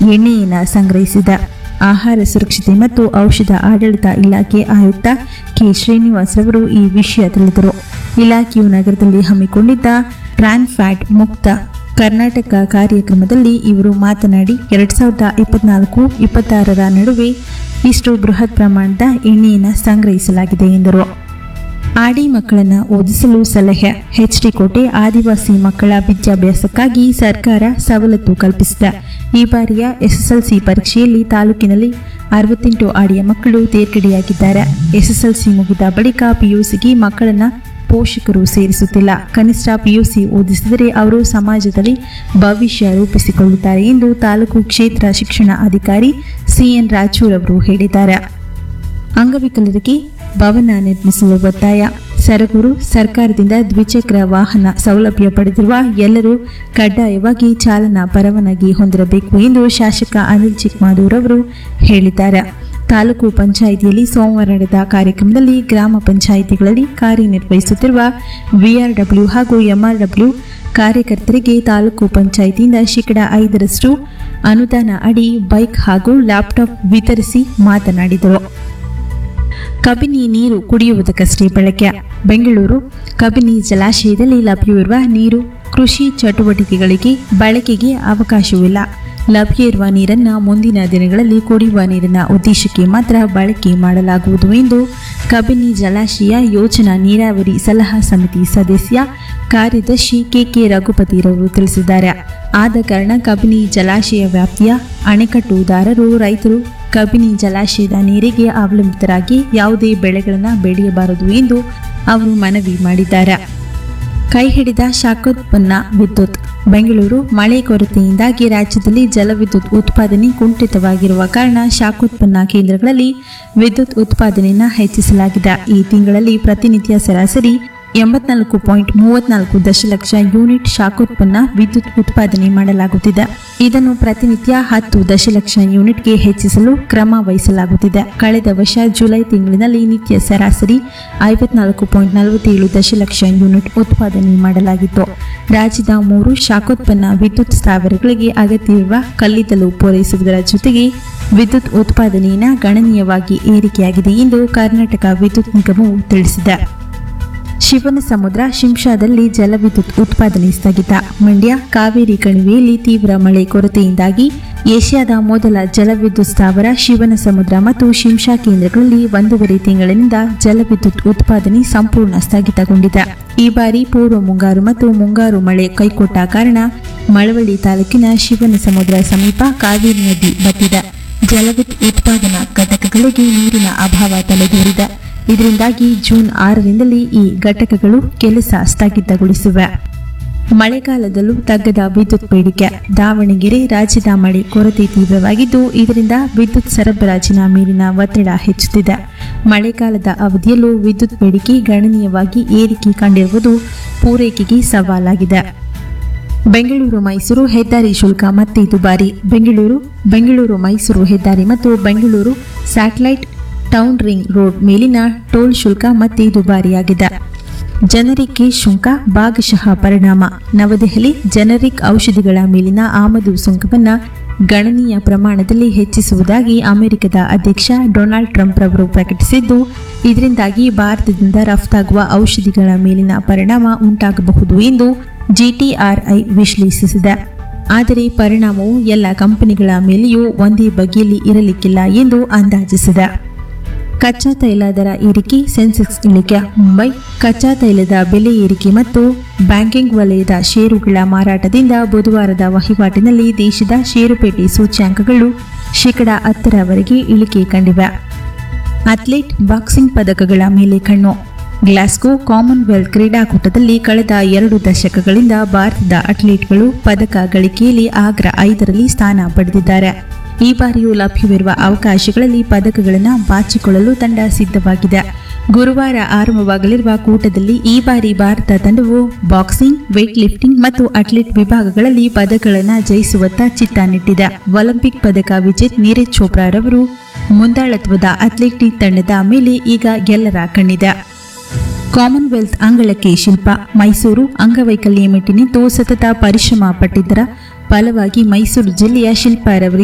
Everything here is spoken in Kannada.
ಎಣ್ಣೆಯನ್ನು ಸಂಗ್ರಹಿಸಿದೆ ಆಹಾರ ಸುರಕ್ಷತೆ ಮತ್ತು ಔಷಧ ಆಡಳಿತ ಇಲಾಖೆ ಆಯುಕ್ತ ಕೆ ಶ್ರೀನಿವಾಸ್ ರವರು ಈ ವಿಷಯ ತಿಳಿದರು ಇಲಾಖೆಯು ನಗರದಲ್ಲಿ ಹಮ್ಮಿಕೊಂಡಿದ್ದ ಟ್ರಾನ್ ಫ್ಯಾಟ್ ಮುಕ್ತ ಕರ್ನಾಟಕ ಕಾರ್ಯಕ್ರಮದಲ್ಲಿ ಇವರು ಮಾತನಾಡಿ ಎರಡ್ ಸಾವಿರದ ಇಪ್ಪತ್ನಾಲ್ಕು ಇಪ್ಪತ್ತಾರರ ನಡುವೆ ಇಷ್ಟು ಬೃಹತ್ ಪ್ರಮಾಣದ ಎಣ್ಣೆಯನ್ನು ಸಂಗ್ರಹಿಸಲಾಗಿದೆ ಎಂದರು ಆಡಿ ಮಕ್ಕಳನ್ನ ಓದಿಸಲು ಸಲಹೆ ಎಚ್ಡಿ ಕೋಟೆ ಆದಿವಾಸಿ ಮಕ್ಕಳ ವಿದ್ಯಾಭ್ಯಾಸಕ್ಕಾಗಿ ಸರ್ಕಾರ ಸವಲತ್ತು ಕಲ್ಪಿಸಿದೆ ಈ ಬಾರಿಯ ಎಸ್ಎಸ್ಎಲ್ಸಿ ಪರೀಕ್ಷೆಯಲ್ಲಿ ತಾಲೂಕಿನಲ್ಲಿ ಅರವತ್ತೆಂಟು ಆಡಿಯ ಮಕ್ಕಳು ತೇರ್ಗಡೆಯಾಗಿದ್ದಾರೆ ಎಸ್ಎಸ್ಎಲ್ಸಿ ಮುಗಿದ ಬಳಿಕ ಪಿಯುಸಿಗೆ ಮಕ್ಕಳನ್ನ ಪೋಷಕರು ಸೇರಿಸುತ್ತಿಲ್ಲ ಕನಿಷ್ಠ ಪಿಯುಸಿ ಓದಿಸಿದರೆ ಅವರು ಸಮಾಜದಲ್ಲಿ ಭವಿಷ್ಯ ರೂಪಿಸಿಕೊಳ್ಳುತ್ತಾರೆ ಎಂದು ತಾಲೂಕು ಕ್ಷೇತ್ರ ಶಿಕ್ಷಣ ಅಧಿಕಾರಿ ಸಿಎನ್ ರಾಜೂರ್ ಅವರು ಹೇಳಿದ್ದಾರೆ ಅಂಗವಿಕಲರಿಗೆ ಭವನ ನಿರ್ಮಿಸಲು ಒತ್ತಾಯ ಸರಗೂರು ಸರ್ಕಾರದಿಂದ ದ್ವಿಚಕ್ರ ವಾಹನ ಸೌಲಭ್ಯ ಪಡೆದಿರುವ ಎಲ್ಲರೂ ಕಡ್ಡಾಯವಾಗಿ ಚಾಲನಾ ಪರವಾನಗಿ ಹೊಂದಿರಬೇಕು ಎಂದು ಶಾಸಕ ಅನಿಲ್ ಚಿಕ್ಮಾದೂರ್ ಅವರು ಹೇಳಿದ್ದಾರೆ ತಾಲೂಕು ಪಂಚಾಯಿತಿಯಲ್ಲಿ ಸೋಮವಾರ ನಡೆದ ಕಾರ್ಯಕ್ರಮದಲ್ಲಿ ಗ್ರಾಮ ಪಂಚಾಯಿತಿಗಳಲ್ಲಿ ಕಾರ್ಯನಿರ್ವಹಿಸುತ್ತಿರುವ ವಿಆರ್ಡಬ್ಲ್ಯೂ ಹಾಗೂ ಎಂಆರ್ಡಬ್ಲ್ಯೂ ಕಾರ್ಯಕರ್ತರಿಗೆ ತಾಲೂಕು ಪಂಚಾಯಿತಿಯಿಂದ ಶೇಕಡ ಐದರಷ್ಟು ಅನುದಾನ ಅಡಿ ಬೈಕ್ ಹಾಗೂ ಲ್ಯಾಪ್ಟಾಪ್ ವಿತರಿಸಿ ಮಾತನಾಡಿದರು ಕಬಿನಿ ನೀರು ಕುಡಿಯುವುದಕ್ಕಷ್ಟೇ ಬಳಕೆ ಬೆಂಗಳೂರು ಕಬಿನಿ ಜಲಾಶಯದಲ್ಲಿ ಲಭ್ಯವಿರುವ ನೀರು ಕೃಷಿ ಚಟುವಟಿಕೆಗಳಿಗೆ ಬಳಕೆಗೆ ಅವಕಾಶವಿಲ್ಲ ಲಭ್ಯ ಇರುವ ನೀರನ್ನು ಮುಂದಿನ ದಿನಗಳಲ್ಲಿ ಕುಡಿಯುವ ನೀರಿನ ಉದ್ದೇಶಕ್ಕೆ ಮಾತ್ರ ಬಳಕೆ ಮಾಡಲಾಗುವುದು ಎಂದು ಕಬಿನಿ ಜಲಾಶಯ ಯೋಜನಾ ನೀರಾವರಿ ಸಲಹಾ ಸಮಿತಿ ಸದಸ್ಯ ಕಾರ್ಯದರ್ಶಿ ಕೆಕೆ ರಘುಪತಿರವರು ತಿಳಿಸಿದ್ದಾರೆ ಆದ ಕಾರಣ ಕಬಿನಿ ಜಲಾಶಯ ವ್ಯಾಪ್ತಿಯ ಅಣೆಕಟ್ಟುದಾರರು ರೈತರು ಕಬಿನಿ ಜಲಾಶಯದ ನೀರಿಗೆ ಅವಲಂಬಿತರಾಗಿ ಯಾವುದೇ ಬೆಳೆಗಳನ್ನು ಬೆಳೆಯಬಾರದು ಎಂದು ಅವರು ಮನವಿ ಮಾಡಿದ್ದಾರೆ ಕೈ ಹಿಡಿದ ಶಾಖೋತ್ಪನ್ನ ವಿದ್ಯುತ್ ಬೆಂಗಳೂರು ಮಳೆ ಕೊರತೆಯಿಂದಾಗಿ ರಾಜ್ಯದಲ್ಲಿ ಜಲವಿದ್ಯುತ್ ಉತ್ಪಾದನೆ ಕುಂಠಿತವಾಗಿರುವ ಕಾರಣ ಶಾಖೋತ್ಪನ್ನ ಕೇಂದ್ರಗಳಲ್ಲಿ ವಿದ್ಯುತ್ ಉತ್ಪಾದನೆಯನ್ನು ಹೆಚ್ಚಿಸಲಾಗಿದೆ ಈ ತಿಂಗಳಲ್ಲಿ ಪ್ರತಿನಿತ್ಯ ಸರಾಸರಿ ಎಂಬತ್ನಾಲ್ಕು ಪಾಯಿಂಟ್ ಮೂವತ್ನಾಲ್ಕು ದಶಲಕ್ಷ ಯೂನಿಟ್ ಶಾಖೋತ್ಪನ್ನ ವಿದ್ಯುತ್ ಉತ್ಪಾದನೆ ಮಾಡಲಾಗುತ್ತಿದೆ ಇದನ್ನು ಪ್ರತಿನಿತ್ಯ ಹತ್ತು ದಶಲಕ್ಷ ಯೂನಿಟ್ಗೆ ಹೆಚ್ಚಿಸಲು ಕ್ರಮ ವಹಿಸಲಾಗುತ್ತಿದೆ ಕಳೆದ ವರ್ಷ ಜುಲೈ ತಿಂಗಳಿನಲ್ಲಿ ನಿತ್ಯ ಸರಾಸರಿ ಐವತ್ನಾಲ್ಕು ಪಾಯಿಂಟ್ ನಲವತ್ತೇಳು ದಶಲಕ್ಷ ಯೂನಿಟ್ ಉತ್ಪಾದನೆ ಮಾಡಲಾಗಿತ್ತು ರಾಜ್ಯದ ಮೂರು ಶಾಖೋತ್ಪನ್ನ ವಿದ್ಯುತ್ ಸ್ಥಾವರಗಳಿಗೆ ಅಗತ್ಯವಿರುವ ಕಲ್ಲಿದ್ದಲು ಪೂರೈಸುವುದರ ಜೊತೆಗೆ ವಿದ್ಯುತ್ ಉತ್ಪಾದನೆಯನ್ನು ಗಣನೀಯವಾಗಿ ಏರಿಕೆಯಾಗಿದೆ ಎಂದು ಕರ್ನಾಟಕ ವಿದ್ಯುತ್ ನಿಗಮವು ತಿಳಿಸಿದೆ ಶಿವನ ಸಮುದ್ರ ಶಿಂಷಾದಲ್ಲಿ ಜಲವಿದ್ಯುತ್ ಉತ್ಪಾದನೆ ಸ್ಥಗಿತ ಮಂಡ್ಯ ಕಾವೇರಿ ಕಣಿವೆಯಲ್ಲಿ ತೀವ್ರ ಮಳೆ ಕೊರತೆಯಿಂದಾಗಿ ಏಷ್ಯಾದ ಮೊದಲ ಜಲವಿದ್ಯುತ್ ಸ್ಥಾವರ ಶಿವನ ಸಮುದ್ರ ಮತ್ತು ಶಿಂಷಾ ಕೇಂದ್ರಗಳಲ್ಲಿ ಒಂದೂವರೆ ತಿಂಗಳಿನಿಂದ ಜಲವಿದ್ಯುತ್ ಉತ್ಪಾದನೆ ಸಂಪೂರ್ಣ ಸ್ಥಗಿತಗೊಂಡಿದೆ ಈ ಬಾರಿ ಪೂರ್ವ ಮುಂಗಾರು ಮತ್ತು ಮುಂಗಾರು ಮಳೆ ಕೈಕೊಟ್ಟ ಕಾರಣ ಮಳವಳ್ಳಿ ತಾಲೂಕಿನ ಶಿವನ ಸಮುದ್ರ ಸಮೀಪ ಕಾವೇರಿ ನದಿ ಬತ್ತಿದೆ ಜಲವಿದ್ಯುತ್ ಉತ್ಪಾದನಾ ಘಟಕಗಳಿಗೆ ನೀರಿನ ಅಭಾವ ತಲೆದೋರಿದೆ ಇದರಿಂದಾಗಿ ಜೂನ್ ಆರರಿಂದಲೇ ಈ ಘಟಕಗಳು ಕೆಲಸ ಸ್ಥಗಿತಗೊಳಿಸಿವೆ ಮಳೆಗಾಲದಲ್ಲೂ ತಗ್ಗದ ವಿದ್ಯುತ್ ಬೇಡಿಕೆ ದಾವಣಗೆರೆ ರಾಜ್ಯದ ಮಳೆ ಕೊರತೆ ತೀವ್ರವಾಗಿದ್ದು ಇದರಿಂದ ವಿದ್ಯುತ್ ಸರಬರಾಜಿನ ಮೇಲಿನ ಒತ್ತಡ ಹೆಚ್ಚುತ್ತಿದೆ ಮಳೆಗಾಲದ ಅವಧಿಯಲ್ಲೂ ವಿದ್ಯುತ್ ಬೇಡಿಕೆ ಗಣನೀಯವಾಗಿ ಏರಿಕೆ ಕಂಡಿರುವುದು ಪೂರೈಕೆಗೆ ಸವಾಲಾಗಿದೆ ಬೆಂಗಳೂರು ಮೈಸೂರು ಹೆದ್ದಾರಿ ಶುಲ್ಕ ಮತ್ತೆ ದುಬಾರಿ ಬೆಂಗಳೂರು ಬೆಂಗಳೂರು ಮೈಸೂರು ಹೆದ್ದಾರಿ ಮತ್ತು Bengaluru satellite town ring road ಮೇಲಿನ ಟೋಲ್ ಶುಲ್ಕ ಮತ್ತೆ ದುಬಾರಿಯಾಗಿದೆ ಜನರಿಕ್ ಶುಂಕ ಭಾಗಶಃ ಪರಿಣಾಮ ನವದೆಹಲಿ ಜನರಿಕ್ ಔಷಧಿಗಳ ಮೇಲಿನ ಆಮದು ಸುಂಕವನ್ನು ಗಣನೀಯ ಪ್ರಮಾಣದಲ್ಲಿ ಹೆಚ್ಚಿಸುವುದಾಗಿ ಅಮೆರಿಕದ ಅಧ್ಯಕ್ಷ ಡೊನಾಲ್ಡ್ ಟ್ರಂಪ್ ರವರು ಪ್ರಕಟಿಸಿದ್ದು ಇದರಿಂದಾಗಿ ಭಾರತದಿಂದ ರಫ್ತಾಗುವ ಔಷಧಿಗಳ ಮೇಲಿನ ಪರಿಣಾಮ ಉಂಟಾಗಬಹುದು ಎಂದು ಜಿಟಿಆರ್ಐ ವಿಶ್ಲೇಷಿಸಿದೆ ಆದರೆ ಪರಿಣಾಮವು ಎಲ್ಲ ಕಂಪನಿಗಳ ಮೇಲೆಯೂ ಒಂದೇ ಬಗೆಯಲ್ಲಿ ಇರಲಿಕ್ಕಿಲ್ಲ ಎಂದು ಅಂದಾಜಿಸಿದೆ ಕಚ್ಚಾ ತೈಲ ದರ ಏರಿಕೆ ಸೆನ್ಸೆಕ್ಸ್ ಇಳಿಕೆ ಮುಂಬೈ ಕಚ್ಚಾ ತೈಲದ ಬೆಲೆ ಏರಿಕೆ ಮತ್ತು ಬ್ಯಾಂಕಿಂಗ್ ವಲಯದ ಷೇರುಗಳ ಮಾರಾಟದಿಂದ ಬುಧವಾರದ ವಹಿವಾಟಿನಲ್ಲಿ ದೇಶದ ಷೇರುಪೇಟೆ ಸೂಚ್ಯಾಂಕಗಳು ಶೇಕಡ ಹತ್ತರವರೆಗೆ ಇಳಿಕೆ ಕಂಡಿವೆ ಅಥ್ಲೀಟ್ ಬಾಕ್ಸಿಂಗ್ ಪದಕಗಳ ಮೇಲೆ ಕಣ್ಣು ಗ್ಲಾಸ್ಗೋ ಕಾಮನ್ವೆಲ್ತ್ ಕ್ರೀಡಾಕೂಟದಲ್ಲಿ ಕಳೆದ ಎರಡು ದಶಕಗಳಿಂದ ಭಾರತದ ಅಥ್ಲೀಟ್ಗಳು ಪದಕ ಗಳಿಕೆಯಲ್ಲಿ ಅಗ್ರ ಐದರಲ್ಲಿ ಸ್ಥಾನ ಪಡೆದಿದ್ದಾರೆ ಈ ಬಾರಿಯೂ ಲಭ್ಯವಿರುವ ಅವಕಾಶಗಳಲ್ಲಿ ಪದಕಗಳನ್ನು ಬಾಚಿಕೊಳ್ಳಲು ತಂಡ ಸಿದ್ಧವಾಗಿದೆ ಗುರುವಾರ ಆರಂಭವಾಗಲಿರುವ ಕೂಟದಲ್ಲಿ ಈ ಬಾರಿ ಭಾರತ ತಂಡವು ಬಾಕ್ಸಿಂಗ್ ವೇಟ್ ಲಿಫ್ಟಿಂಗ್ ಮತ್ತು ಅಥ್ಲೀಟ್ ವಿಭಾಗಗಳಲ್ಲಿ ಪದಕಗಳನ್ನು ಜಯಿಸುವತ್ತ ಚಿತ್ತ ನೆಟ್ಟಿದೆ ಒಲಿಂಪಿಕ್ ಪದಕ ವಿಜೇತ್ ನೀರಜ್ ಚೋಪ್ರಾ ರವರು ಮುಂದಾಳತ್ವದ ಅಥ್ಲೆಟಿಕ್ ತಂಡದ ಮೇಲೆ ಈಗ ಎಲ್ಲರ ಕಣ್ಣಿದೆ ಕಾಮನ್ವೆಲ್ತ್ ಅಂಗಳಕ್ಕೆ ಶಿಲ್ಪ ಮೈಸೂರು ಅಂಗವೈಕಲ್ಯ ಮೆಟ್ಟಿನಿಂದ ಸತತ ಪರಿಶ್ರಮ ಪಟ್ಟಿದ್ದರ ಫಲವಾಗಿ ಮೈಸೂರು ಜಿಲ್ಲೆಯ ಶಿಲ್ಪಾರವರಿಗೆ